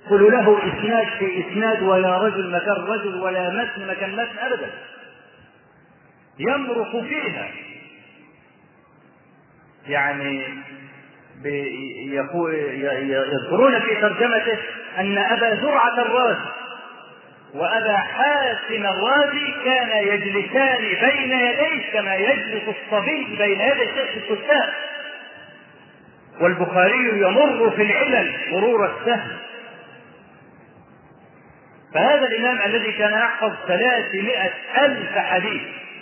قل له إسناد في إسناد ولا رجل مكان رجل ولا متن مكان متن أبدا يمرق فيها يعني يذكرون في ترجمته أن أبا زرعة الرازي وأبا حاتم الرازي كان يجلسان بين يديه كما يجلس الصبي بين يدي شيخ الكتاب والبخاري يمر في العلل مرور السهم فهذا الإمام الذي كان يحفظ ثلاثمائة ألف حديث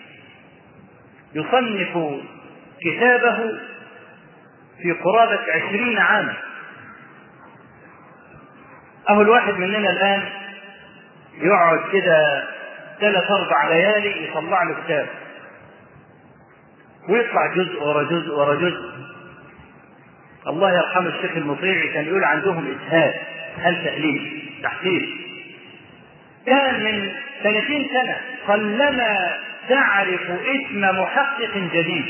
يصنف كتابه في قرابة عشرين عاما أهو الواحد مننا الآن يقعد كده ثلاث أربع ليالي يطلع له كتاب ويطلع جزء ورا جزء ورا جزء الله يرحم الشيخ المطيعي كان يقول عندهم إسهال إسهال تأليف تحليل كان من ثلاثين سنة قلما تعرف اسم محقق جديد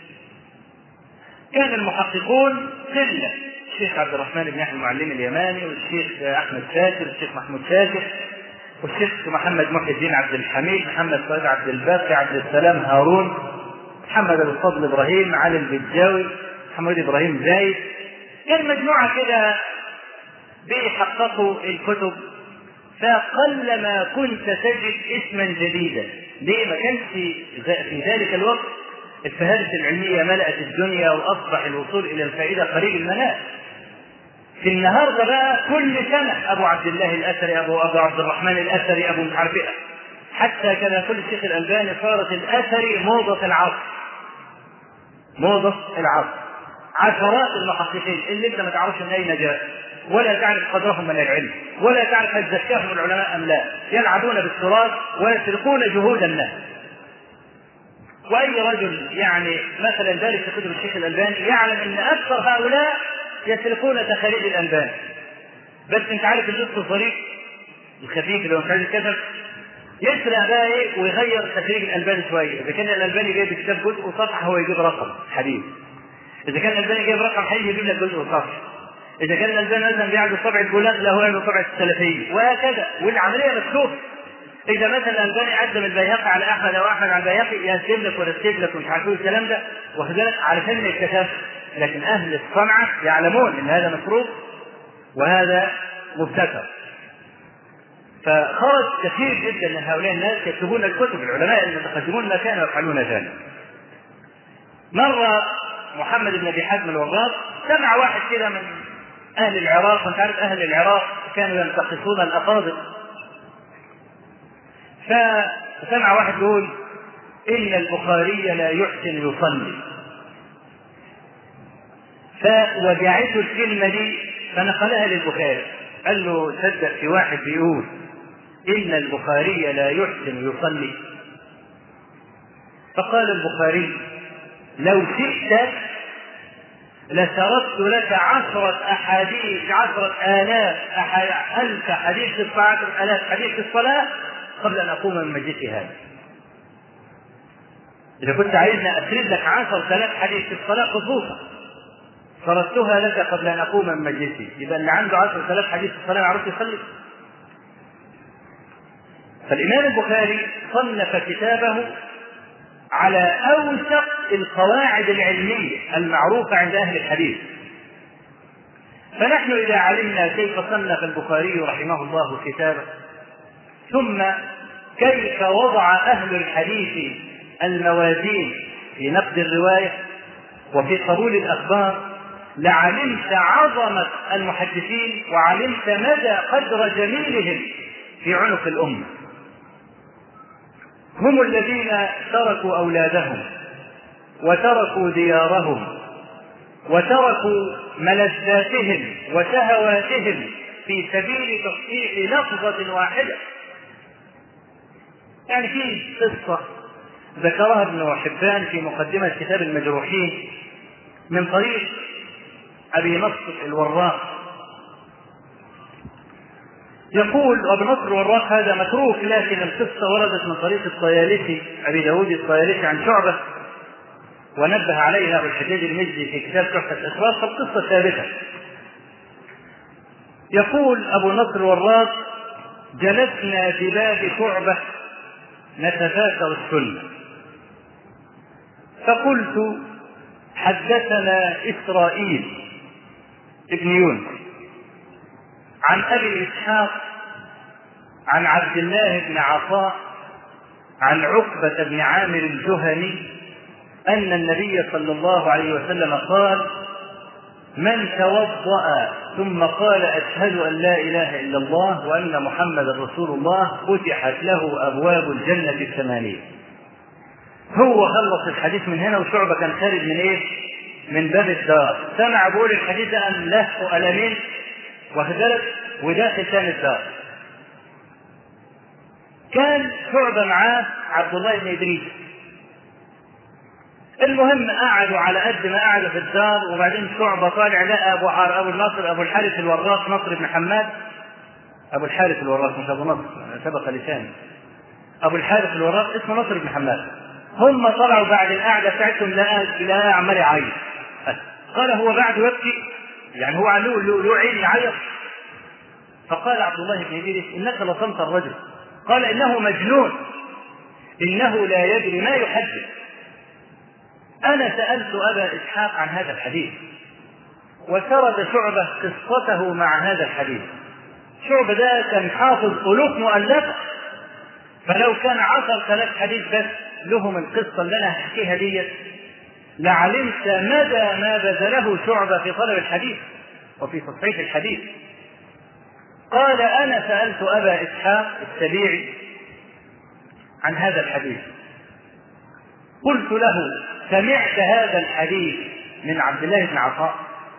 كان المحققون قلة الشيخ عبد الرحمن بن يحيى المعلم اليماني والشيخ أحمد شاكر والشيخ محمود شاكر والشيخ محمد محي الدين عبد الحميد محمد سعيد عبد الباقي عبد السلام هارون محمد ابو الفضل ابراهيم علي البجاوي محمد ابراهيم زايد كان مجموعه كده بيحققوا الكتب فقلما كنت تجد اسما جديدا ليه ما كانش في ذلك الوقت الفهارس العلميه ملأت الدنيا واصبح الوصول الى الفائده قريب المنال في النهارده بقى كل سنه ابو عبد الله الاثري ابو ابو عبد الرحمن الاثري ابو مش عارف حتى كما يقول الشيخ الالباني صارت الاثري موضه العصر موضه العصر عشرات المحققين اللي انت ما تعرفش من اين جاء ولا تعرف قدرهم من العلم ولا تعرف هل زكاهم العلماء ام لا يلعبون بالتراث ويسرقون جهود الناس واي رجل يعني مثلا دارس في كتب الشيخ الالباني يعلم ان اكثر هؤلاء يسرقون تخاريج الالباني بس انت عارف اللص الظريف الخفيف اللي هو مش عايز الكسر يسرق بقى ايه ويغير تخريج الالباني شويه اذا كان الالباني جايب كتاب جزء وصفحه هو يجيب رقم حديث اذا كان الالباني جايب رقم حي يجيب لك جزء وصفحه اذا كان الالباني مثلا بيعمل طبع البولاغ له يعمل طبع السلفيه وهكذا والعمليه مكتوبه اذا مثلا الالباني قدم البيهقي على احمد او احمد على البيهقي يرتب لك ويرتب لك ومش عارف الكلام ده واخد بالك علشان ما يتكتبش لكن اهل الصنعه يعلمون ان هذا مفروض وهذا مبتكر فخرج كثير جدا من هؤلاء الناس يكتبون الكتب العلماء المتقدمون ما كانوا يفعلون ذلك مرة محمد بن ابي حزم الوراق سمع واحد كده من اهل العراق وانت عارف اهل العراق كانوا ينتقصون الافاضل فسمع واحد يقول ان البخاري لا يحسن يصلي فوجعته الكلمه دي فنقلها للبخاري قال له تصدق في واحد بيقول ان البخاري لا يحسن يصلي فقال البخاري لو شئت لسردت لك عشرة أحاديث عشرة آلاف أح- ألف حديث في الصلاة عشرة آلاف حديث في الصلاة قبل أن أقوم من مجلسي هذا. إذا كنت عايزني أسرد لك عشرة آلاف حديث في الصلاة خصوصا سردتها لك قبل أن أقوم من مجلسي، يبقى اللي عنده عشرة آلاف حديث في الصلاة يعرف يصلي. فالإمام البخاري صنف كتابه على أوثق القواعد العلمية المعروفة عند أهل الحديث فنحن إذا علمنا كيف صنف البخاري رحمه الله كتابه ثم كيف وضع أهل الحديث الموازين في نقد الرواية وفي قبول الأخبار لعلمت عظمة المحدثين وعلمت مدى قدر جميلهم في عنق الأمة هم الذين تركوا أولادهم وتركوا ديارهم وتركوا ملذاتهم وشهواتهم في سبيل تصحيح لفظة واحدة يعني في قصة ذكرها ابن حبان في مقدمة كتاب المجروحين من طريق أبي نصر الوراق يقول وابن نصر الوراق هذا متروك لكن القصة وردت من طريق الطيالسي أبي داود الطيالسي عن شعبة ونبه عليها أبو الحجاج المجدي في كتاب تحفة الإخلاص فالقصة ثابتة يقول أبو نصر والراس جلسنا بباب شعبة نتذاكر السنة فقلت حدثنا إسرائيل ابن يونس عن أبي إسحاق عن عبد الله بن عطاء عن عقبة بن عامر الجهني أن النبي صلى الله عليه وسلم قال من توضأ ثم قال أشهد أن لا إله إلا الله وأن محمد رسول الله فتحت له أبواب الجنة الثمانية هو خلص الحديث من هنا وشعبة كان خارج من إيه؟ من باب الدار سمع بقول الحديث ده أن له ألمين واخد وداخل ثاني الدار كان شعبة معاه عبد الله بن إدريس المهم قعدوا على قد ما قعدوا في الدار وبعدين شعبة طالع لقى أبو عار أبو النصر أبو الحارث الوراق نصر بن حماد أبو الحارث الوراق مش أبو نصر سبق لساني أبو الحارث الوراق اسمه نصر بن حماد هم طلعوا بعد القعدة بتاعتهم لقى لقى عمال يعيط قال هو بعد يبكي يعني هو له له عين يعيط فقال عبد الله بن إدريس إنك لصمت الرجل قال إنه مجنون إنه لا يدري ما يحدث أنا سألت أبا إسحاق عن هذا الحديث وسرد شعبة قصته مع هذا الحديث شعبة ده كان حافظ ألوف مؤلفة فلو كان عشر ثلاث حديث بس لهم القصة اللي أنا هحكيها ديت لعلمت مدى ما بذله شعبة في طلب الحديث وفي تصحيح الحديث قال أنا سألت أبا إسحاق السبيعي عن هذا الحديث قلت له سمعت هذا الحديث من عبد الله بن عطاء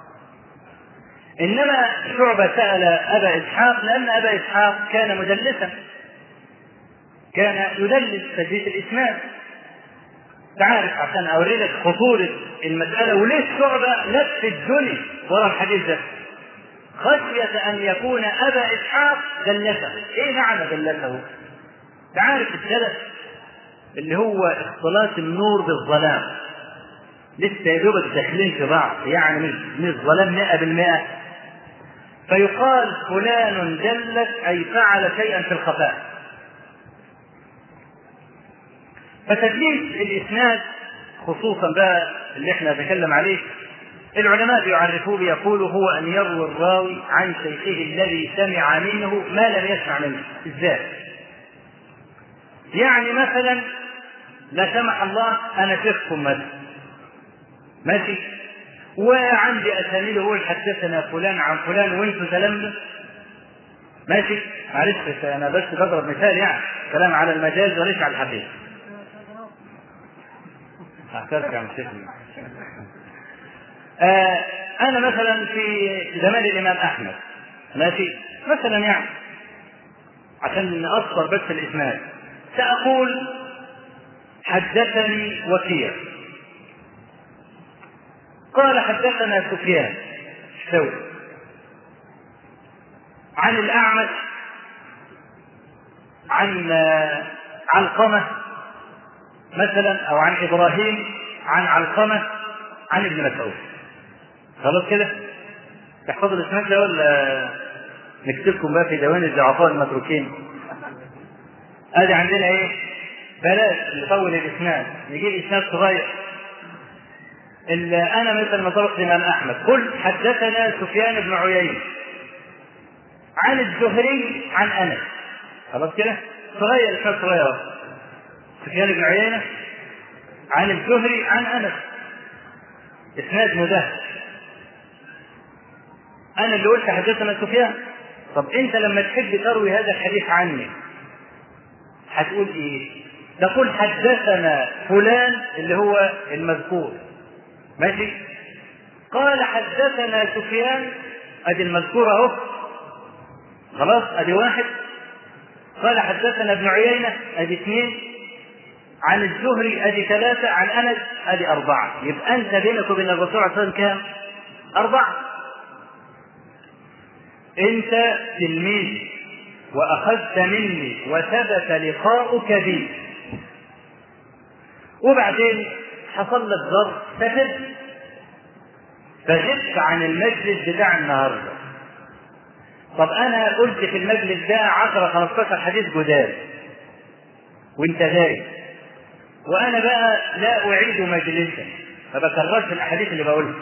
انما شعبة سأل ابا اسحاق لان ابا اسحاق كان مدلسا كان يدلس تدليس الاسناد تعرف عشان اوري لك خطورة المسألة وليش شعبة لف الدنيا ورا الحديث ده خشية أن يكون أبا إسحاق دلسه، إيه معنى دلسه؟ تعرف الدلس اللي هو اختلاط النور بالظلام لسه يا دوبك داخلين في بعض يعني مش مش ظلام 100% فيقال فلان دلت اي فعل شيئا في الخفاء فتدليس الاسناد خصوصا بقى اللي احنا نتكلم عليه العلماء بيعرفوه بيقولوا هو ان يروي الراوي عن شيخه الذي سمع منه ما لم يسمع منه ازاي يعني مثلا لا سمح الله انا شيخكم مثلا ماشي وعندي اسانيد اقول حدثنا فلان عن فلان وانتم تلمذوا ماشي معلش انا بس بضرب مثال يعني كلام على المجاز وليس على الحقيقه اعترف يا عم آه انا مثلا في زمان الامام احمد ماشي مثلا يعني عشان نأصر بس الاسناد سأقول حدثني وكيع قال حدثنا سفيان الثوري عن الأعمش عن علقمة مثلا أو عن إبراهيم عن علقمة عن ابن مسعود خلاص كده تحفظوا الاسناد ده ولا نكتبكم بقى في ديوان الضعفاء المتروكين ادي عندنا ايه بلاش نطول الاسناد نجيب اسناد صغير انا مثل ما طرق الامام احمد قل حدثنا سفيان بن عيينه عن الزهري عن انس خلاص كده صغير اسناد صغير سفيان بن عيينه عن الزهري عن انس اسناد مدهش انا اللي قلت حدثنا سفيان طب انت لما تحب تروي هذا الحديث عني هتقول ايه تقول حدثنا فلان اللي هو المذكور ماشي قال حدثنا سفيان ادي المذكور اهو خلاص ادي واحد قال حدثنا ابن عيينه ادي اثنين عن الزهري ادي ثلاثه عن انس ادي اربعه يبقى انت بينك وبين الرسول عليه الصلاه والسلام كام؟ اربعه انت تلميذ واخذت مني وثبت لقاؤك بي وبعدين حصل لك ظرف سافرت فغبت عن المجلس بتاع النهارده طب انا قلت في المجلس ده 10 15 حديث جداد وانت غايب وانا بقى لا اعيد مجلسا ما بكررش الاحاديث اللي بقولها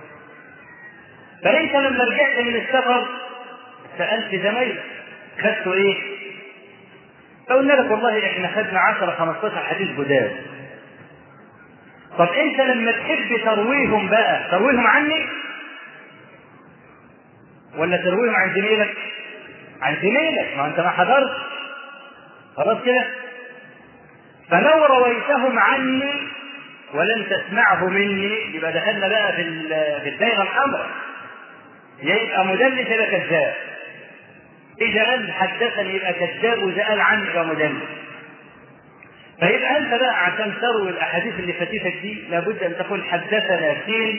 فانت لما رجعت من السفر سالت زمايلك خدتوا ايه؟ فقلنا لك والله احنا خدنا 10 15 حديث جداد طب انت لما تحب ترويهم بقى ترويهم عني ولا ترويهم عن زميلك عن زميلك ما انت ما حضرت خلاص كده فلو رويتهم عني ولم تسمعه مني يبقى دخلنا بقى في في الدائره الحمراء يبقى مدلس يبقى كذاب اذا قال حدثني يبقى كذاب واذا قال عني يبقى مدلس فيبقى انت بقى عشان تروي الاحاديث اللي فاتتك دي لابد ان تقول حدثنا سين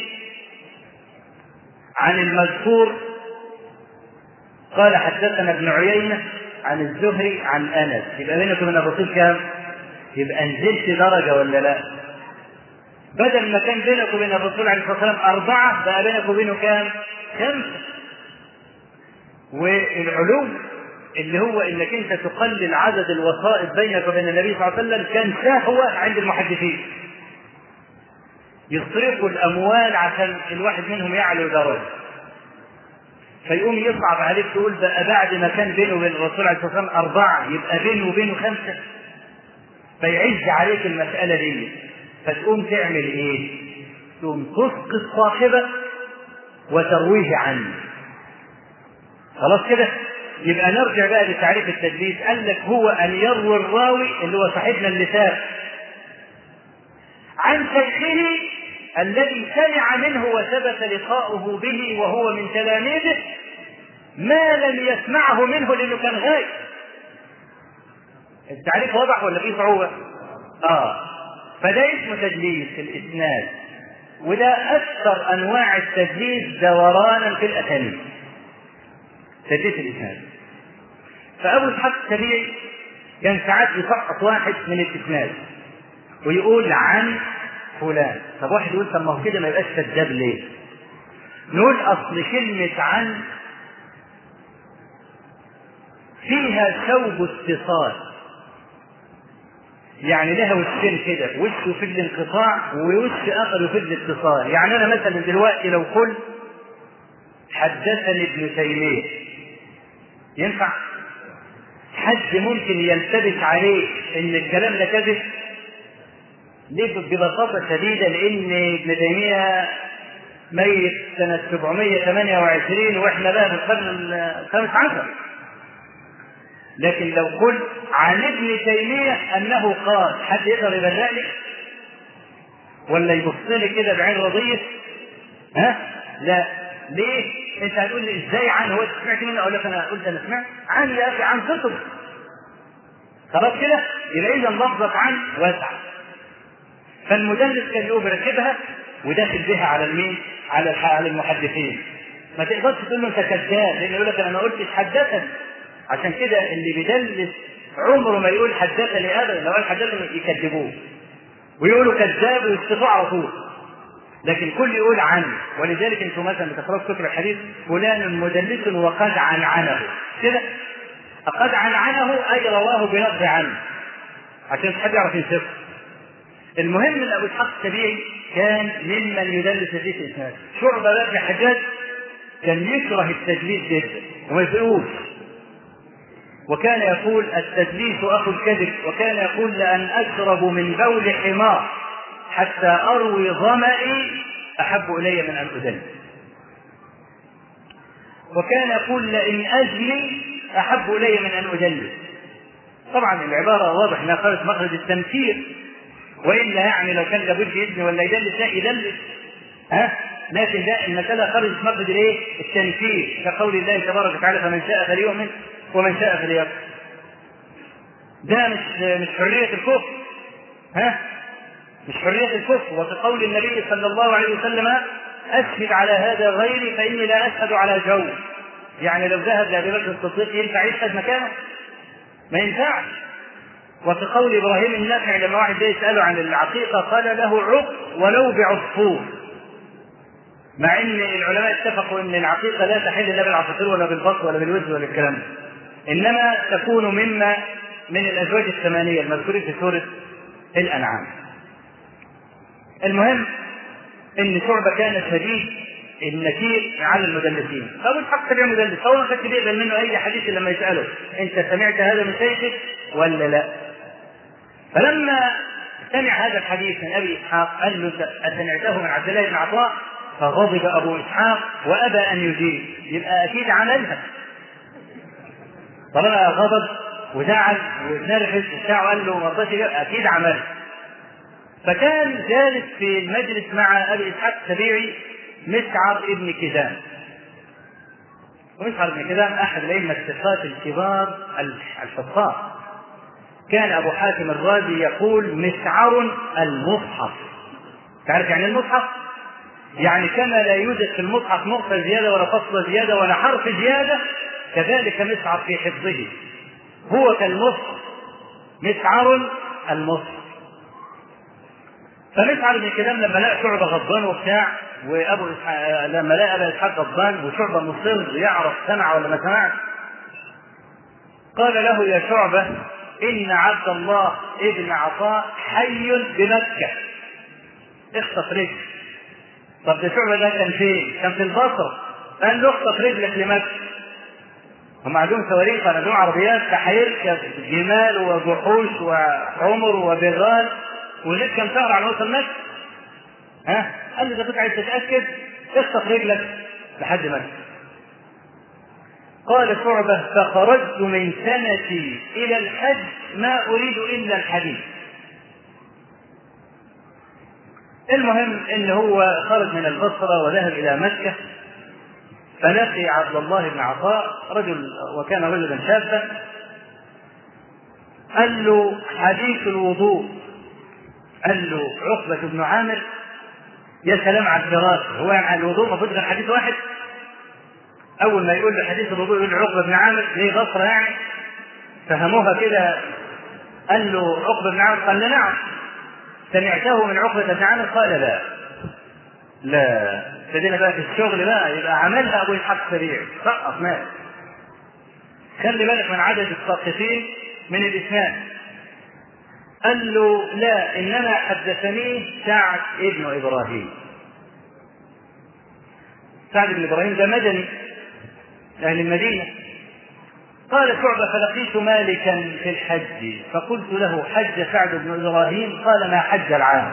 عن المذكور قال حدثنا ابن عيينه عن الزهري عن انس يبقى بينك وبين الرسول كام؟ يبقى نزلت درجه ولا لا؟ بدل ما كان بينك وبين الرسول عليه الصلاه والسلام اربعه بقى بينك وبينه كام؟ خمسه والعلو اللي هو انك انت تقلل عدد الوسائط بينك وبين النبي صلى الله عليه وسلم كان شهوه عند المحدثين. يصرفوا الاموال عشان الواحد منهم يعلو درجه. فيقوم يصعب عليك تقول بقى بعد ما كان بينه وبين الرسول عليه الصلاه والسلام اربعه يبقى بينه وبينه خمسه. فيعز عليك المساله دي. فتقوم تعمل ايه؟ تقوم تسقط صاحبه وترويه عنه. خلاص كده؟ يبقى نرجع بقى لتعريف التدليس قال لك هو ان يروي الراوي اللي هو صاحبنا اللسان عن شيخه الذي سمع منه وثبت لقاؤه به وهو من تلاميذه ما لم يسمعه منه لانه كان غايب التعريف واضح ولا فيه صعوبه؟ اه فده اسمه تدليس في الاسناد وده اكثر انواع التدليس دورانا في الاسانيد تدليس الاسناد فابو اسحاق السبيعي كان ساعات يسقط واحد من الاسناد ويقول عن فلان طب واحد يقول طب ما هو كده ما يبقاش كذاب ليه؟ نقول اصل كلمة عن فيها ثوب اتصال يعني لها وشين كده وش يفيد الانقطاع ووش اخر يفيد الاتصال يعني انا مثلا دلوقتي لو قلت حدثني ابن تيميه ينفع حد ممكن يلتبس عليه ان الكلام ده كذب ليه ببساطة شديدة لأن ابن تيمية ميت سنة 728 وإحنا بقى في القرن الخامس عشر. لكن لو قلت عن ابن تيمية أنه قال حد يقدر يبرأ لي؟ ولا يبص لي كده بعين رضية؟ ها؟ لا ليه؟ أنت هتقول لي إزاي عن هو سمعت منه أقول لك أنا قلت أنا سمعت عن يا أخي عن كتب خلاص كده؟ يبقى إذا لفظة عن واسعة فالمدرس كان يقوم بركبها وداخل بها على المين؟ على على المحدثين. ما تقدرش تقول له انت كذاب لان يقول لك انا ما قلتش حدثني. عشان كده اللي بيدلس عمره ما يقول حدثني ابدا لو قال حدثني يكذبوه. ويقولوا كذاب ويسقطوه على طول. لكن كل يقول عنه ولذلك انتم مثلا بتقراوا كتب الحديث فلان مدلس وقد عنعنه كده قد عنعنه اي رواه بنقد عنه عشان حد يعرف ينسفه المهم ان ابو اسحاق السبيعي كان ممن يدلس في الاسناد شعبه بقى في حجاج كان يكره التدليس جدا وما يفقهوش وكان يقول التدليس اخو الكذب وكان يقول لان اشرب من بول حمار حتى اروي ظمئي احب الي من ان ادلس وكان يقول لئن اجلي احب الي من ان ادلس طبعا العباره واضح انها خرجت مخرج التمثيل والا يعني لو كان لابد يدني ولا يدلس لا يدلس ها لكن ده المساله خرجت مخرج الايه؟ التنفيذ كقول الله تبارك وتعالى فمن شاء فليؤمن ومن شاء فليكفر. ده مش مش حريه الكفر ها؟ مش حريه الكفر وكقول النبي صلى الله عليه وسلم اشهد على هذا غيري فاني لا اشهد على جو يعني لو ذهب لابي بكر الصديق ينفع يشهد مكانه؟ ما ينفعش وكقول ابراهيم النافع لما واحد جاي يساله عن العقيقه قال له عق ولو بعصفور مع ان العلماء اتفقوا ان العقيقه لا تحل لا بالعصافير ولا بالبط ولا بالوز ولا الكلام ده انما تكون مما من الازواج الثمانيه المذكورين في سوره الانعام المهم ان شعبه كان شديد النكير على المدلسين فابو اسحاق تبع مدلس هو ما كانش بيقبل منه اي حديث لما يساله انت سمعت هذا من شيخك ولا لا فلما سمع هذا الحديث من ابي اسحاق قال له اسمعته من عبد الله بن عطاء فغضب ابو اسحاق وابى ان يجيب يبقى اكيد عملها طالما غضب وزعل ونرفز وبتاع وقال له ما رضاش اكيد عملها فكان جالس في المجلس مع ابي اسحاق السبيعي مسعر ابن كدام ومسعر ابن كدام احد الائمه الثقات الكبار الحفاظ كان ابو حاتم الرازي يقول مسعر المصحف تعرف يعني المصحف يعني كما لا يوجد في المصحف نقطه زياده ولا فصل زياده ولا حرف زياده كذلك مسعر في حفظه هو كالمصحف مسعر المصحف فمسعر بن كلام لما لقى شعبه غضبان وبتاع وابو إسحاق لما لقى ابو اسحاق غضبان وشعبه مصر يعرف سمع ولا ما سمعش قال له يا شعبه ان عبد الله ابن عطاء حي بمكه اخطف رجل طب ده شعبه ده كان فين؟ كان في البصره قال له اخطف رجلك لمكه هم عندهم صواريخ عندهم عربيات فهيركب جمال وجحوش وحمر وبغال وليك كم شهر على وصل مكه ها قال لي اذا كنت عايز تتاكد اخطف رجلك لحد مكه قال شعبة فخرجت من سنتي إلى الحج ما أريد إلا الحديث المهم ان هو خرج من البصره وذهب الى مكه فلقي عبد الله بن عطاء رجل وكان رجلا شابا قال له حديث الوضوء قال له عقبة بن عامر يا سلام على الدراسة هو يعني الوضوء المفروض غير حديث واحد أول ما يقول له حديث الوضوء يقول له عقبة بن عامر زي بصرة يعني فهموها كده قال له عقبة بن عامر قال له نعم سمعته من عقبة بن عامر قال لا لا ابتدينا بقى في الشغل بقى يبقى عملها ابو اسحاق سريع سقط مات خلي بالك من عدد الساقطين من الاسناد قال له لا انما حدثني سعد ابن ابراهيم سعد بن ابراهيم ده مدني اهل المدينه قال شعبة فلقيت مالكا في الحج فقلت له حج سعد بن ابراهيم قال ما حج العام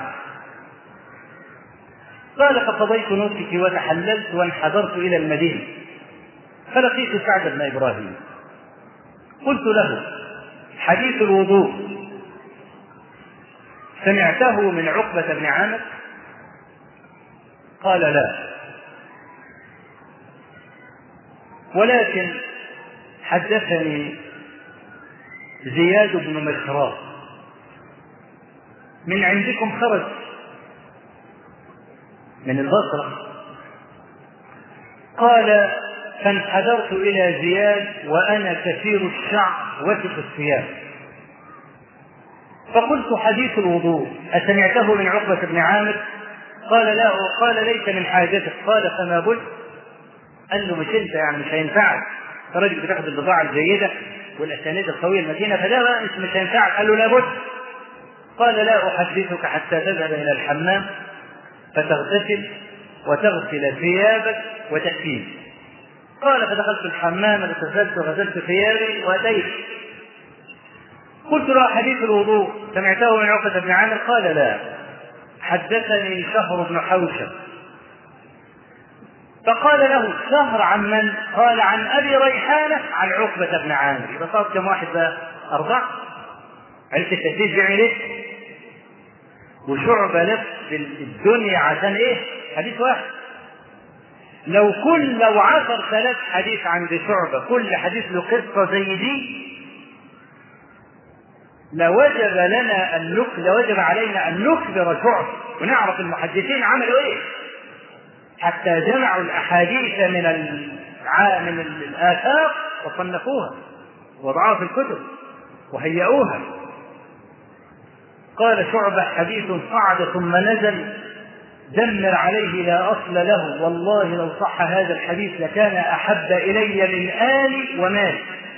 قال فقضيت نسكي وتحللت وانحدرت الى المدينه فلقيت سعد بن ابراهيم قلت له حديث الوضوء سمعته من عقبة بن عامر قال لا ولكن حدثني زياد بن مخراف من عندكم خرج من البصرة قال فانحدرت إلى زياد وأنا كثير الشعر وثق الثياب فقلت حديث الوضوء أسمعته من عقبة بن عامر قال لا قال ليس من حاجتك قال فما بد قال له مش انت يعني مش هينفعك راجل بتاخد البضاعة الجيدة والأسانيد القوية المتينة فده بقى مش هينفعك قال له لابد قال لا أحدثك حتى تذهب إلى الحمام فتغتسل وتغسل ثيابك وتأتيني قال فدخلت الحمام اغتسلت وغسلت ثيابي وأتيت قلت له حديث الوضوء سمعته من عقبة بن عامر قال لا حدثني شهر بن حوشب فقال له شهر عن من؟ قال عن ابي ريحانه عن عقبه بن عامر يبقى صار كم واحد بقى؟ اربعه عرفت التهديد بيعمل ايه؟ وشعبه لف في الدنيا عشان ايه؟ حديث واحد لو كل لو عشر ثلاث حديث عند شعبه كل حديث له قصه زي دي لوجب لنا ان نك... لوجب علينا ان نخبر شعبه ونعرف المحدثين عملوا ايه حتى جمعوا الاحاديث من الع... من الاثار وصنفوها وضعوها في الكتب وهيئوها قال شعبة حديث صعد ثم نزل دمر عليه لا أصل له والله لو صح هذا الحديث لكان أحب إلي من آلي ومالي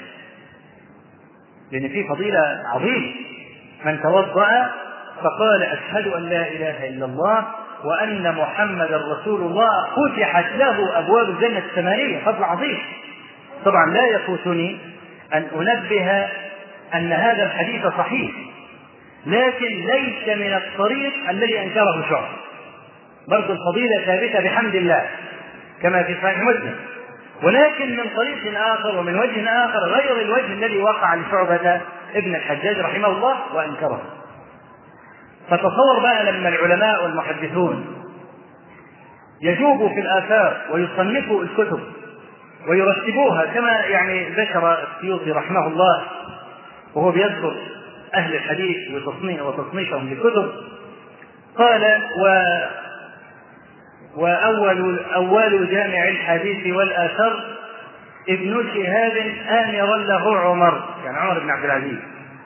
لأن فيه فضيلة عظيمة من توضأ فقال أشهد أن لا إله إلا الله وأن محمدا رسول الله فتحت له أبواب الجنة الثمانية فضل عظيم طبعا لا يفوتني أن أنبه أن هذا الحديث صحيح لكن ليس من الطريق الذي أنكره شعب برضو الفضيلة ثابتة بحمد الله كما في صحيح مسلم ولكن من طريق آخر ومن وجه آخر غير الوجه الذي وقع لشعبة ابن الحجاج رحمه الله وأنكره فتصور بقى لما العلماء والمحدثون يجوبوا في الآثار ويصنفوا الكتب ويرتبوها كما يعني ذكر السيوطي رحمه الله وهو بيذكر أهل الحديث وتصنيف وتصنيفهم للكتب قال و وأول أول جامع الحديث والآثر ابن شهاب آمرا له عمر يعني عمر بن عبد العزيز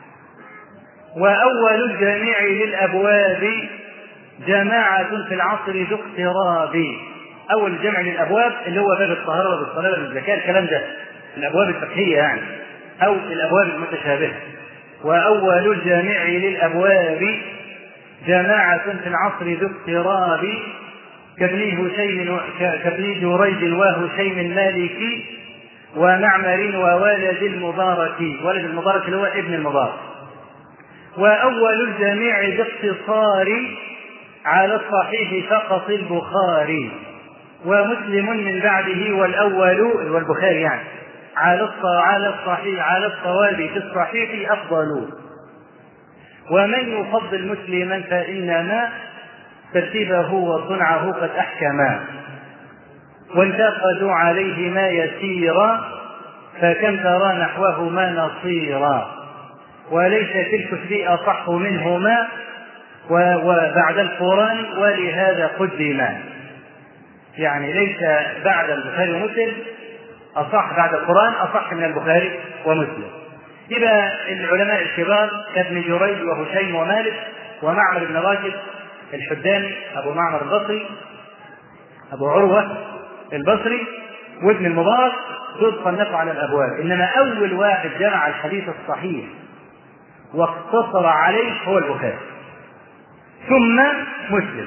وأول الجامع للأبواب جماعة في العصر ذو اقتراب أول جمع للأبواب اللي هو باب الطهارة والصلاة والزكاة الكلام ده الأبواب الفقهية يعني أو الأبواب المتشابهة وأول الجامع للأبواب جماعة في العصر ذو اقتراب كابن هشيم كابن جريج وهشيم المالكي ومعمر وولد المبارك ولد المبارك اللي هو ابن المبارك وأول الجميع باختصار على الصحيح فقط البخاري ومسلم من بعده والأول والبخاري يعني على على الصحيح على الصواب في الصحيح أفضل ومن يفضل مسلما فإنما ترتيبه وصنعه قد أحكما وانتقدوا عليه ما يسيرا فكم ترى نحوهما نصيرا وليس في الكتب أصح منهما وبعد القرآن ولهذا قدما يعني ليس بعد البخاري ومسلم أصح بعد القرآن أصح من البخاري ومسلم إذا العلماء الكبار كابن جريج وهشيم ومالك ومعمر بن راشد الحداني أبو معمر البصري أبو عروة البصري وابن المبارك دول صنفوا على الأبواب إنما أول واحد جمع الحديث الصحيح واقتصر عليه هو البخاري ثم مسلم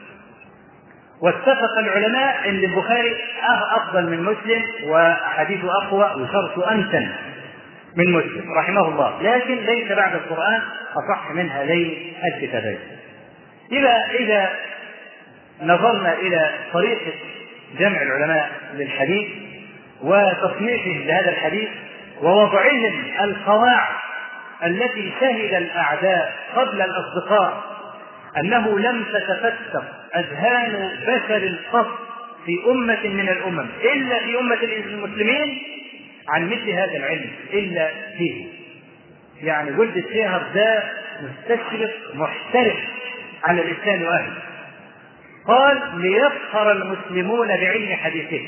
واتفق العلماء ان البخاري افضل من مسلم وحديثه اقوى وشرطه امتن من مسلم رحمه الله لكن ليس بعد القران اصح من هذين الكتابين اذا اذا نظرنا الى طريقه جمع العلماء للحديث وتصنيفهم لهذا الحديث ووضعهم القواعد التي شهد الاعداء قبل الاصدقاء انه لم تتفتق اذهان بشر قط في امه من الامم الا في امه المسلمين عن مثل هذا العلم الا فيه يعني ولد الشهر ده مستشرق محترف على الاسلام واهله قال ليفخر المسلمون بعلم حديثه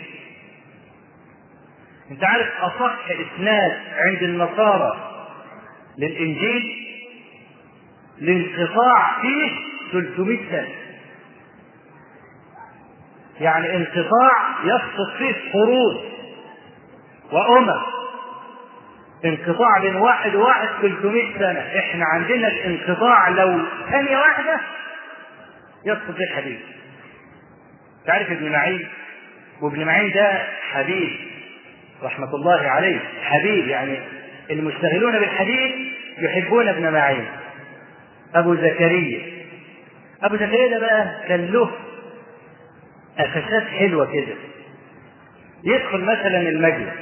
انت عارف اصح اسناد عند النصارى للانجيل الانقطاع فيه 300 سنه يعني انقطاع يسقط فيه قرون وامم انقطاع بين واحد وواحد 300 سنه احنا عندنا الانقطاع لو ثانيه واحده يسقط فيه الحديث تعرف ابن معين وابن معين ده حبيب رحمة الله عليه حبيب يعني المشتغلون بالحديث يحبون ابن معين أبو زكريا أبو زكريا ده بقى كان له قفشات حلوة كده يدخل مثلا المجلس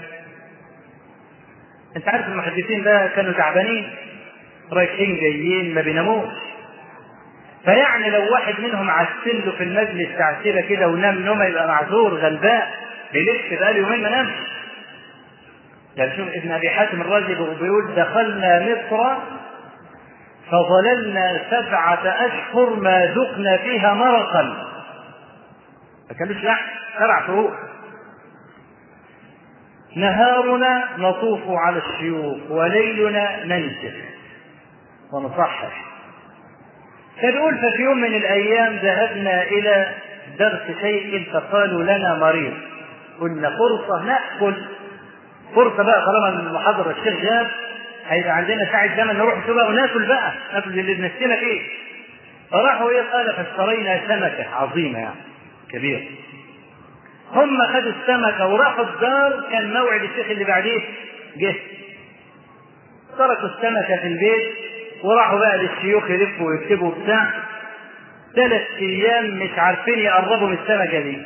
انت عارف المحدثين بقى كانوا تعبانين رايحين جايين ما بيناموش فيعني لو واحد منهم عسل له في المجلس تعسيله كده ونام نومه يبقى معذور غلبان بيلف بقاله يومين ما نامش يعني شوف ابن ابي حاتم الرازي بيقول دخلنا مصر فظللنا سبعة أشهر ما ذقنا فيها مرقا ما كانوش لحم سبع شهور نهارنا نطوف على الشيوخ وليلنا ننزل ونصحح فبيقول ففي يوم من الايام ذهبنا الى درس شيء فقالوا لنا مريض قلنا فرصه ناكل فرصه بقى طالما المحاضره الشيخ جاب هيبقى عندنا ساعه زمن نروح بقى وناكل بقى ناكل اللي بنفسنا فيه فراحوا ايه قال فاشترينا سمكه عظيمه يعني كبيره هم خدوا السمكه وراحوا الدار كان موعد الشيخ اللي بعديه جه تركوا السمكه في البيت وراحوا بقى للشيوخ يلفوا ويكتبوا بتاع ثلاث ايام مش عارفين يقربوا من السمكه دي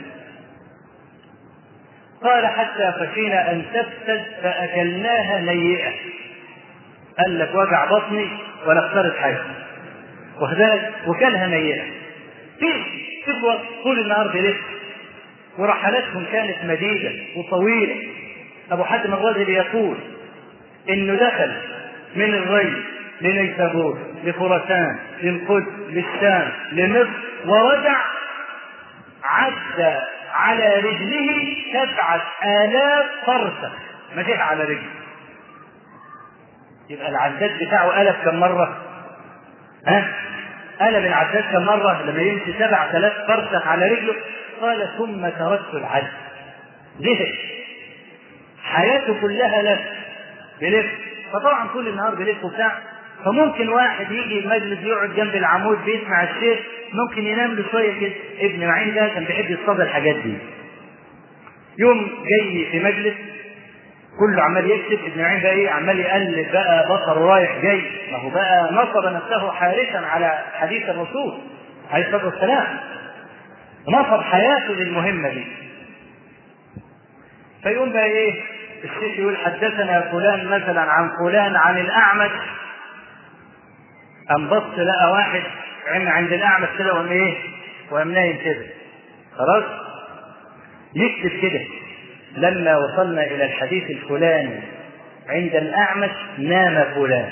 قال حتى خشينا ان تفسد فاكلناها نيئه قال لك وجع بطني ولا اختارت حاجه وكذلك وكلها نيئه في تفضل طول النهار بيلف ورحلاتهم كانت مديده وطويله ابو حاتم الرازي يقول انه دخل من الري لنيسابور لخراسان للقدس للشام لمصر ورجع عدى على رجله سبعة آلاف فرسخ مشيها على رجله يبقى العداد بتاعه قلب كم مرة؟ ها؟ قلب العداد كم مرة لما يمشي سبعة آلاف فرسخ على رجله قال ثم تركت العد زهق حياته كلها لف بلف فطبعا طول النهار بلف وبتاع فممكن واحد يجي المجلس يقعد جنب العمود بيسمع الشيخ ممكن ينام له شويه كده ابن معين ده كان بيحب يصطاد الحاجات دي يوم جاي في مجلس كله عمال يكتب ابن معين بقى ايه عمال يقلب بقى بصر رايح جاي ما هو بقى نصب نفسه حارسا على حديث الرسول عليه الصلاه والسلام نصب حياته للمهمه دي فيقوم بقى ايه الشيخ يقول حدثنا فلان مثلا عن فلان عن الاعمش قام بص لقى واحد عند الاعمش كده وقام ايه وقام نايم كده خلاص يكتب كده لما وصلنا الى الحديث الفلاني عند الاعمش نام فلان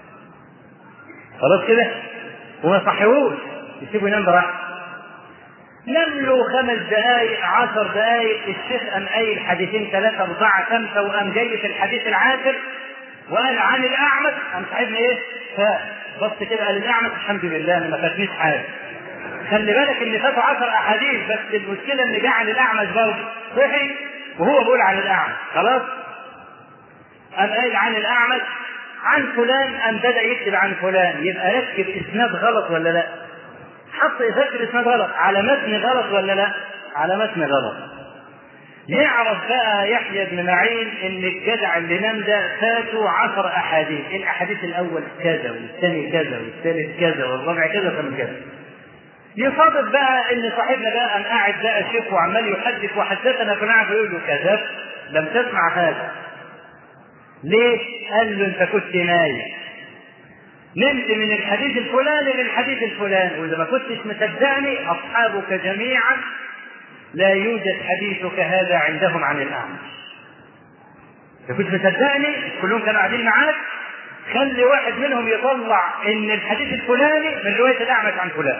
خلاص كده وما صحيهوش يسيبه ينام براحته نام له خمس دقائق عشر دقائق الشيخ قام قايل حديثين ثلاثة أربعة خمسة وقام جاي في الحديث العاشر وقال عن الأعمش قام صاحبنا إيه؟ فبص كده قال الأعمش الحمد لله أنا ما فاتنيش حاجة. خلي بالك إن فاتوا عشر أحاديث بس المشكلة إن جه عن الأعمش برضه صحي وهو بيقول عن الأعمش خلاص؟ قام قايل عن الأعمش عن فلان قام بدأ يكتب عن فلان يبقى ركب إسناد غلط ولا لأ؟ حط يفكر اسناد غلط على متن غلط ولا لا؟ على متن غلط. يعرف بقى يحيى بن معين ان الجدع اللي نام ده فاتوا عشر احاديث، الاحاديث الاول كذا والثاني كذا والثالث كذا والرابع كذا وثامن كذا. يصادف بقى ان صاحبنا بقى قام قاعد بقى شيخ وعمال يحدث وحدثنا فنعم يقول له كذبت لم تسمع هذا. ليه؟ قال له انت كنت نايم. نمت من الحديث الفلاني للحديث الفلاني واذا ما كنتش مصدقني اصحابك جميعا لا يوجد حديثك هذا عندهم عن الاعمش اذا كنت مصدقني كلهم كانوا قاعدين معاك خلي واحد منهم يطلع ان الحديث الفلاني من روايه الاعمش عن فلان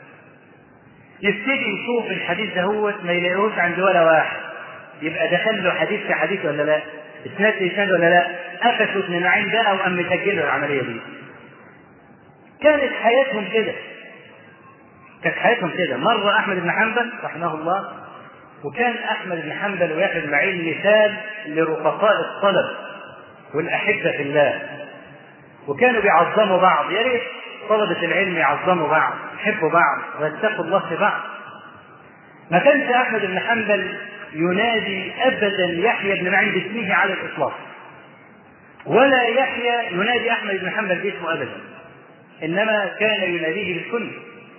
يبتدي يشوف الحديث ده هو ما يلاقيهوش عند ولا واحد يبقى دخل له حديث في حديث ولا لا؟ اسناد في اسناد ولا لا؟ قفشوا ابن معين بقى وقام مسجل له العمليه دي. كانت حياتهم كده كانت حياتهم كده مرة أحمد بن حنبل رحمه الله وكان أحمد بن حنبل ويحيى بن معين مثال لرفقاء الطلب والأحبة في الله وكانوا بيعظموا بعض يا ريت طلبة العلم يعظموا بعض يحبوا بعض ويتقوا الله في بعض ما كانش أحمد بن حنبل ينادي أبدا يحيى بن معين باسمه على الإطلاق ولا يحيى ينادي أحمد بن حنبل باسمه أبدا انما كان يناديه بالكل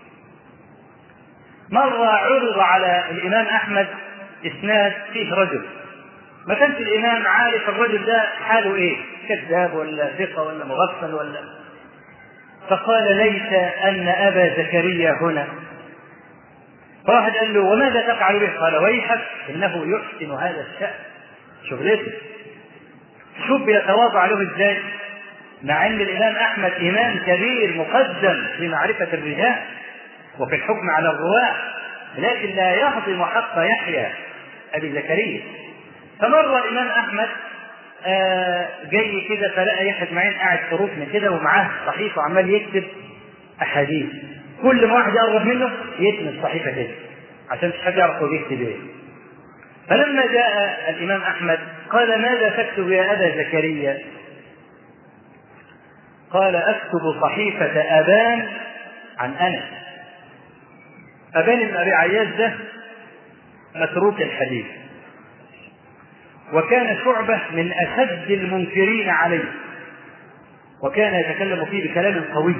مرة عرض على الإمام أحمد إسناد فيه رجل ما كانش الإمام عارف الرجل ده حاله إيه كذاب ولا ثقة ولا مغفل ولا فقال ليس أن أبا زكريا هنا واحد قال له وماذا تفعل به؟ قال ويحك إنه يحسن هذا الشأن شغلته شوف بيتواضع له ازاي مع ان الامام احمد امام كبير مقدم في معرفه الرجال وفي الحكم على الرواه لكن لا يهضم حق يحيى ابي زكريا فمر الامام احمد آه جاي كده فلقى يحيى معين قاعد في ركن كده ومعاه صحيفه وعمال يكتب احاديث كل ما واحد يقرب منه يتم الصحيفه كده عشان مش حد يعرف هو بيكتب ايه فلما جاء الامام احمد قال ماذا تكتب يا ابا زكريا قال اكتب صحيفه ابان عن انس ابان بن ابي عياش ده متروك الحديث وكان شعبه من اشد المنكرين عليه وكان يتكلم فيه بكلام قوي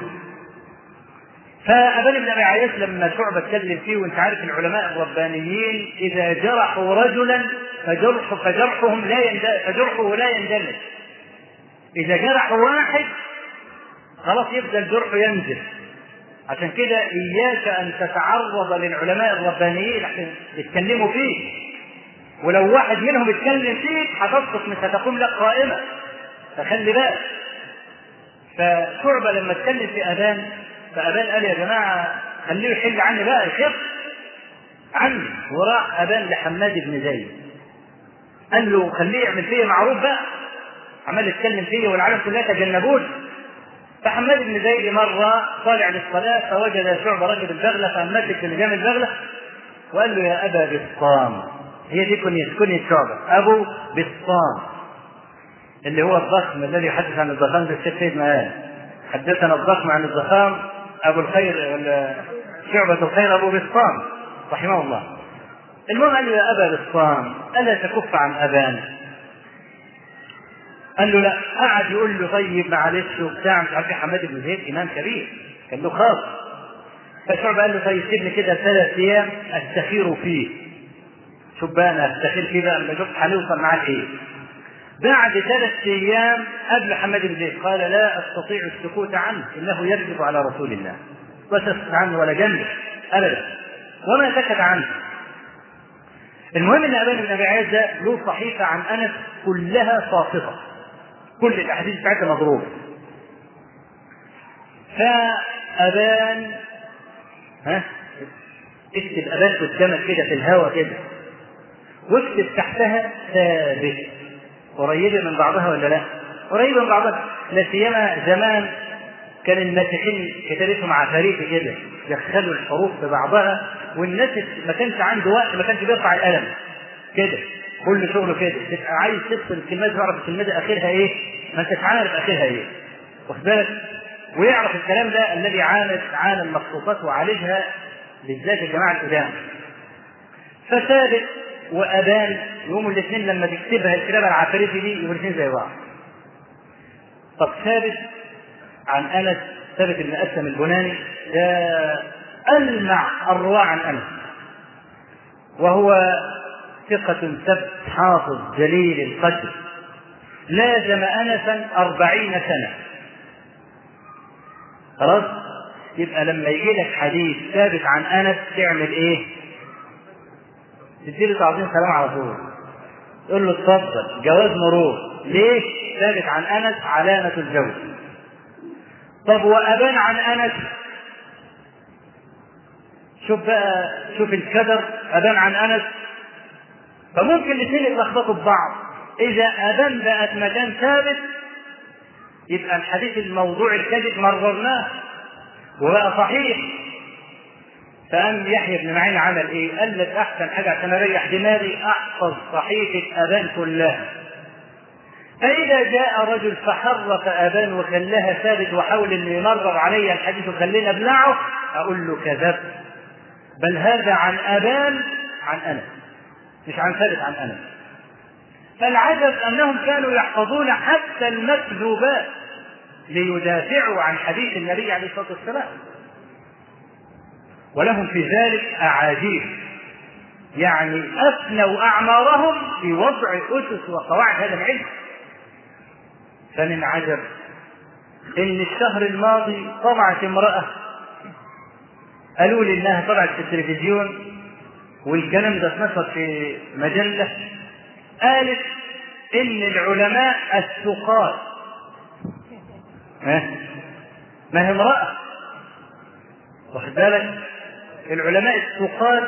فأبان بن أبي عياش لما شعبة اتكلم فيه وأنت عارف العلماء الربانيين إذا جرحوا رجلا فجرح فجرحهم لا يندل فجرحه لا يندلج إذا جرحوا واحد خلاص يبدأ الجرح ينزل عشان كده إياك أن تتعرض للعلماء الربانيين عشان يتكلموا فيه ولو واحد منهم اتكلم فيك هتسقط مش هتقوم لك قائمة فخلي بالك فشعبة لما اتكلم في أذان فأبان قال يا جماعة خليه يحل عني بقى يخف عني وراح أبان لحماد بن زيد قال له خليه يعمل فيا معروف بقى عمال يتكلم فيا والعالم كلها تجنبوني فحماد بن زيد مرة طالع للصلاة فوجد شعبة راكب البغلة فمسك لجام البغلة وقال له يا أبا بسطام هي دي كنية كنية شعبة أبو بسطام اللي هو الضخم الذي يحدث عن الضخام ده الشيخ سيد قال حدثنا الضخم عن الضخام ابو الخير شعبة الخير ابو بسطام رحمه الله المهم قال له يا ابا بسطام الا تكف عن ابان قال له لا قعد يقول له طيب معلش وبتاع مش عارف حماد بن زيد امام كبير كان له خاص فشعبة قال له طيب سيبني كده ثلاث ايام استخير فيه شوف بقى انا استخير فيه بقى لما اشوف هنوصل معاه ايه بعد ثلاث ايام قبل حماد بن زيد قال لا استطيع السكوت عنه انه يكذب على رسول الله وسكت عنه ولا جنبه ابدا وما سكت عنه المهم ان ابان بن ابي عياش ده له صحيفه عن انس كلها ساقطه كل الاحاديث بتاعتها مضروبه فابان ها اكتب ابان قدامك كده في الهواء كده واكتب تحتها ثابت قريبه من بعضها ولا لا؟ قريبه من بعضها لا سيما زمان كان المسيحيين كتابتهم عفاريت كده يدخلوا الحروف في بعضها والناس ما كانش عنده وقت ما كانش بيرفع القلم كده كل شغله كده تبقى عايز تفصل الكلمات تعرف الكلمات اخرها ايه ما انتش عارف اخرها ايه واخد بالك ويعرف الكلام ده الذي عانت عانى المخطوطات وعالجها بالذات الجماعه القدام فثابت وابان يقوموا الاثنين لما تكتبها الكتابه العفاريتي دي يبقوا الاثنين زي بعض. طب ثابت عن انس ثابت بن اسلم البناني ده المع الرواة عن انس وهو ثقة ثبت حافظ جليل القدر لازم انسا أربعين سنة خلاص يبقى لما يجي لك حديث ثابت عن انس تعمل ايه؟ تديله تعظيم سلام على طول تقول له اتفضل جواز مرور ليه؟ ثابت عن انس علامة الجوز طب وابان عن انس شوف بقى شوف الكدر ابان عن انس فممكن الاثنين يتلخبطوا ببعض اذا ابان بقت مكان ثابت يبقى الحديث الموضوع الكذب مررناه وبقى صحيح فقام يحيى بن معين عمل ايه؟ قال لك احسن حاجه عشان اريح دماغي احفظ صحيفه ابان كلها. فاذا جاء رجل فحرف ابان وخلاها ثابت وحاول انه يمرر علي الحديث وخلينا ابلعه اقول له كذبت. بل هذا عن ابان عن انس مش عن ثابت عن انس. فالعجب انهم كانوا يحفظون حتى المكذوبات ليدافعوا عن حديث النبي عليه الصلاه والسلام. ولهم في ذلك أعاجيب يعني أفنوا أعمارهم في وضع أسس وقواعد هذا العلم فمن عجب إن الشهر الماضي طلعت امرأة قالوا لي إنها طلعت في التلفزيون والكلام ده اتنشر في مجلة قالت إن العلماء الثقات ما هي امرأة واخد بالك العلماء الثقات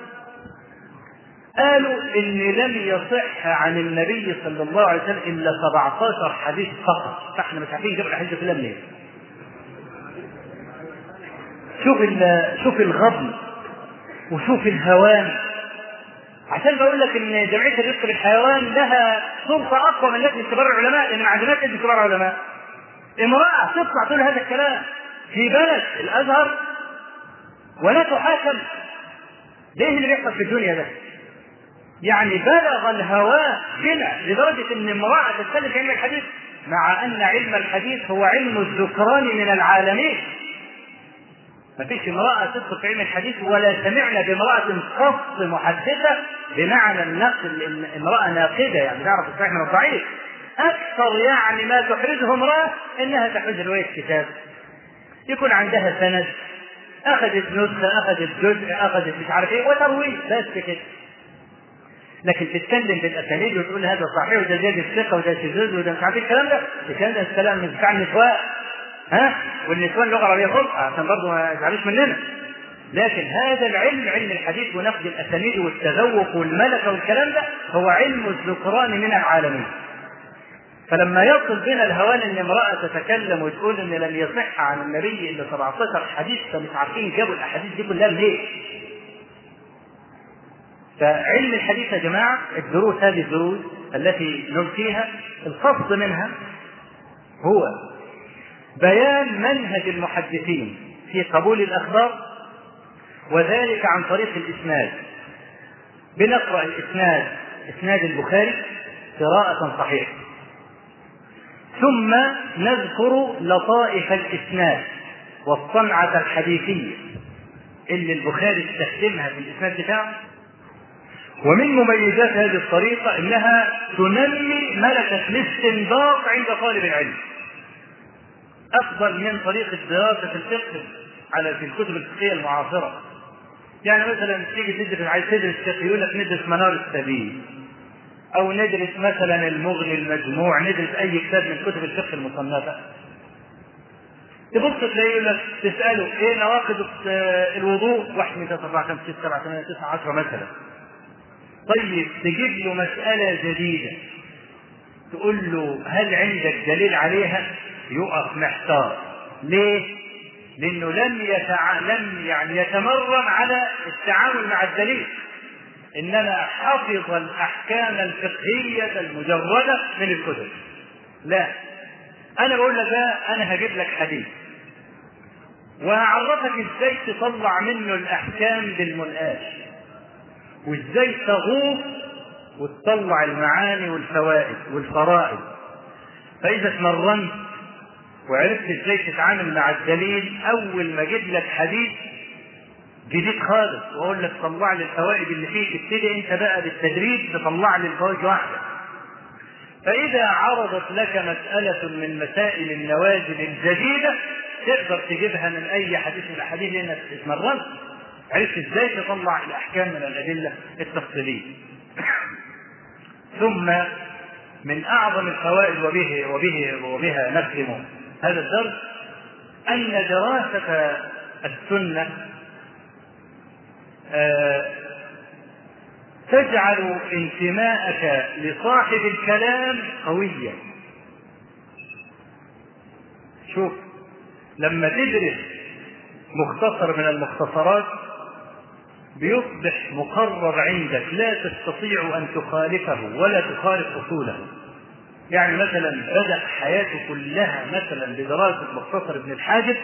قالوا ان لم يصح عن النبي صلى الله عليه وسلم الا 17 حديث فقط فاحنا مش عارفين نجيب الحديث كلها منين شوف شوف الغضن وشوف الهوان عشان بقول لك ان جمعيه الرزق بالحيوان لها سلطه اقوى من لجنه كبار العلماء لان ما عندناش لجنه كبار العلماء امراه تطلع تقول هذا الكلام في بلد الازهر ولا تحاكم ده اللي بيحصل في الدنيا ده يعني بلغ الهواء هنا لدرجه ان امراه تتكلم في علم الحديث مع ان علم الحديث هو علم الذكران من العالمين ما فيش امرأة تدخل في علم الحديث ولا سمعنا بامرأة خص محدثة بمعنى النقل امرأة ناقدة يعني تعرف الصحيح من الضعيف أكثر يعني ما تحرزه امرأة إنها تحرز رواية كتاب يكون عندها سند أخذت نسخة أخذت جزء أخذت مش عارف إيه وتروي بس كده لكن تتكلم بالاسانيد وتقول هذا صحيح وده زيادة الثقة وده شذوذ وده مش عارف ايه الكلام ده الكلام ده الكلام من بتاع النسوان ها والنسوان لغه عربيه فصحى عشان برضه ما يزعلوش مننا لكن هذا العلم علم الحديث ونقد الاسانيد والتذوق والملكه والكلام ده هو علم الذكران من العالمين فلما يصل بنا الهوان ان امراه تتكلم وتقول ان لم يصح عن النبي الا 17 حديث فمش عارفين جابوا الاحاديث دي كلها ليه؟ فعلم الحديث يا جماعه الدروس هذه الدروس التي نلقيها القصد منها هو بيان منهج المحدثين في قبول الأخبار وذلك عن طريق الإسناد بنقرأ الإسناد إسناد البخاري قراءة صحيحة ثم نذكر لطائف الإسناد والصنعة الحديثية اللي البخاري استخدمها في الإسناد بتاعه ومن مميزات هذه الطريقة إنها تنمي ملكة الاستنباط عند طالب العلم افضل من طريقه دراسه الفقه على في الكتب الفقهيه المعاصره. يعني مثلا تيجي تدرس عايز تدرس فقه يقول لك ندرس منار السبيل او ندرس مثلا المغني المجموع ندرس اي كتاب من كتب الفقه المصنفه. تبص تلاقيه يقول لك تساله ايه نواقض الوضوء؟ واحد اثنين ثلاثة أربعة خمسة ستة سبعة ثمانية تسعة عشرة مثلا. طيب تجيب له مسألة جديدة تقول له هل عندك دليل عليها؟ يقف محتار ليه؟ لأنه لم يتع... لم يعني يتمرن على التعامل مع الدليل إنما حفظ الأحكام الفقهية المجردة من الكتب لا أنا بقول لك بقى أنا هجيب لك حديث وهعرفك ازاي تطلع منه الأحكام بالمنقاش وازاي تغوص وتطلع المعاني والفوائد والفرائض فإذا اتمرنت وعرفت ازاي تتعامل مع الدليل اول ما اجيب لك حديث جديد خالص واقول لك طلع لي الفوائد اللي فيه تبتدي انت بقى بالتدريج تطلع لي الفوائد واحده فاذا عرضت لك مساله من مسائل النوازل الجديده تقدر تجيبها من اي حديث من الاحاديث لانك اتمرنت عرفت ازاي تطلع الاحكام من الادله التفصيليه ثم من اعظم الفوائد وبه وبه وبها نختم هذا الدرس أن دراسة السنة تجعل انتماءك لصاحب الكلام قويا شوف لما تدرس مختصر من المختصرات بيصبح مقرر عندك لا تستطيع ان تخالفه ولا تخالف اصوله يعني مثلا بدأ حياته كلها مثلا بدراسة مختصر ابن الحاجب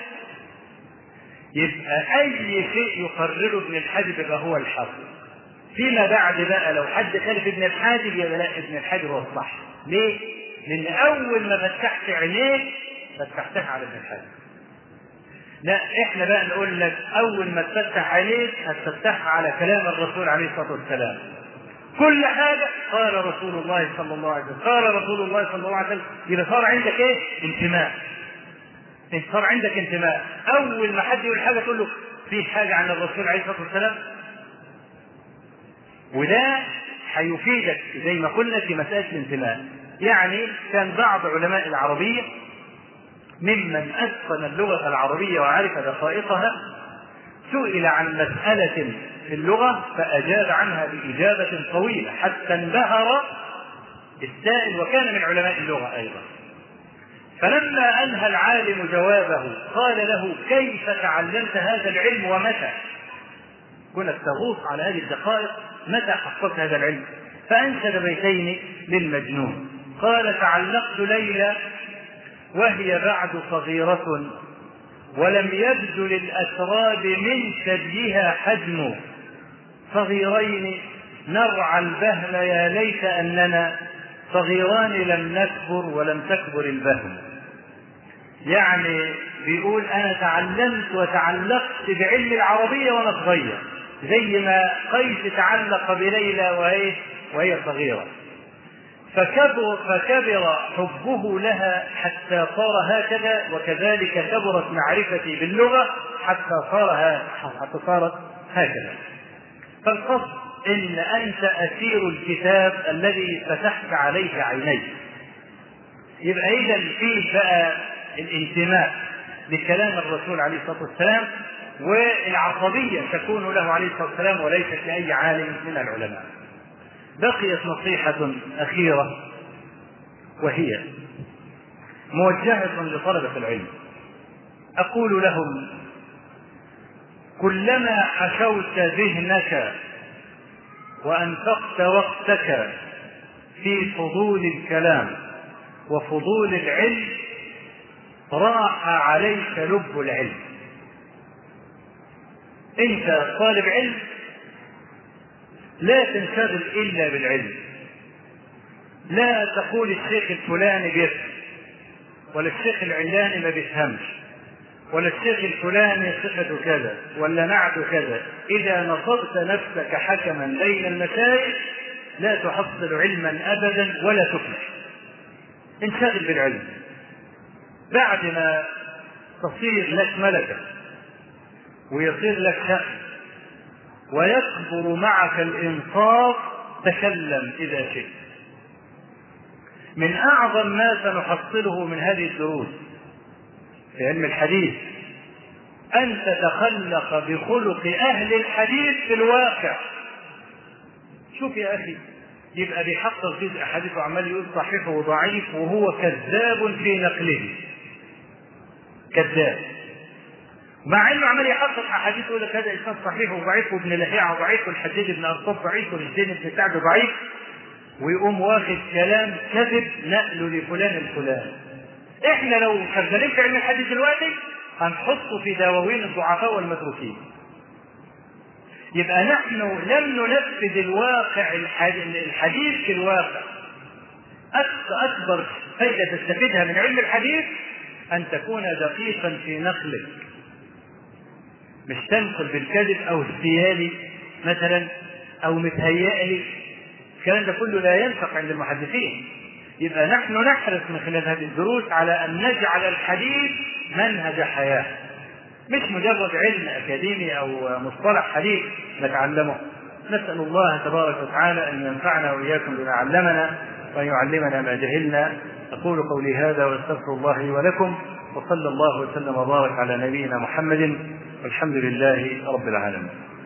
يبقى أي شيء يقرره ابن الحاجب يبقى هو الحق. فيما بعد بقى لو حد خالف ابن الحاجب يبقى لا ابن الحاجب هو الصح. ليه؟ لأن أول ما فتحت عينيك فتحتها على ابن الحاجب. لا احنا بقى نقول لك أول ما تفتح عينيك هتفتحها على كلام الرسول عليه الصلاة والسلام. كل حاجة قال رسول الله صلى الله عليه وسلم قال رسول الله صلى الله عليه وسلم يبقى صار عندك ايه انتماء صار عندك انتماء اول ما حد يقول حاجة تقول له في حاجة عن الرسول عليه الصلاة والسلام وده هيفيدك زي ما قلنا في مسألة الانتماء يعني كان بعض علماء العربية ممن أتقن اللغة العربية وعرف دقائقها سئل عن مسألة في اللغة فأجاب عنها بإجابة طويلة حتى انبهر السائل وكان من علماء اللغة أيضا فلما انهى العالم جوابه قال له كيف تعلمت هذا العلم ومتى كنت تغوص على هذه الدقائق متى حصلت هذا العلم فانشد بيتين للمجنون قال تعلقت ليلى وهي بعد صغيرة ولم يبدو للأسراب من ثديها حجم صغيرين نرعى البهم يا ليت أننا صغيران لم نكبر ولم تكبر البهم يعني بيقول أنا تعلمت وتعلقت بعلم العربية وأنا صغير زي ما قيس تعلق بليلى وهي وهي صغيرة فكبر فكبر حبه لها حتى صار هكذا وكذلك كبرت معرفتي باللغة حتى صار حتى صارت هكذا فالقصد ان انت اسير الكتاب الذي فتحت عليه عينيك يبقى اذا فيه بقى الانتماء لكلام الرسول عليه الصلاه والسلام والعصبيه تكون له عليه الصلاه والسلام وليست لاي عالم من العلماء. بقيت نصيحه اخيره وهي موجهه لطلبه العلم. اقول لهم كلما حشوت ذهنك وأنفقت وقتك في فضول الكلام وفضول العلم راح عليك لب العلم انت طالب علم لا تنشغل الا بالعلم لا تقول الشيخ الفلاني بيفهم ولا الشيخ العلاني ما بيفهمش ولا الشيخ الفلاني صفته كذا ولا نعت كذا إذا نصبت نفسك حكما بين المسائل لا تحصل علما أبدا ولا تفلح انشغل بالعلم بعد ما تصير لك ملكة ويصير لك شأن ويكبر معك الإنصاف تكلم إذا شئت من أعظم ما سنحصله من هذه الدروس في علم الحديث أن تتخلق بخلق أهل الحديث في الواقع شوف يا أخي يبقى بيحقق جزء حديث وعمال يقول صحيح وضعيف وهو كذاب في نقله كذاب مع انه عمال يحقق احاديث يقول لك هذا انسان صحيح وضعيف وابن لهيعه ضعيف والحديد بن ارطب ضعيف والزين بن سعد ضعيف ويقوم واخد كلام كذب نقله لفلان الفلان احنا لو شغالين في علم الحديث دلوقتي هنحطه في دواوين الضعفاء والمتروكين يبقى نحن لم ننفذ الواقع الحديث في الواقع اكبر فائده تستفيدها من علم الحديث ان تكون دقيقا في نقلك مش تنقل بالكذب او استيالي مثلا او متهيألي الكلام ده كله لا ينفع عند المحدثين يبقى نحن نحرص من خلال هذه الدروس على ان نجعل الحديث منهج حياه مش مجرد علم اكاديمي او مصطلح حديث نتعلمه نسال الله تبارك وتعالى ان ينفعنا واياكم بما علمنا وان يعلمنا ما جهلنا اقول قولي هذا واستغفر الله لي ولكم وصلى الله وسلم وبارك على نبينا محمد والحمد لله رب العالمين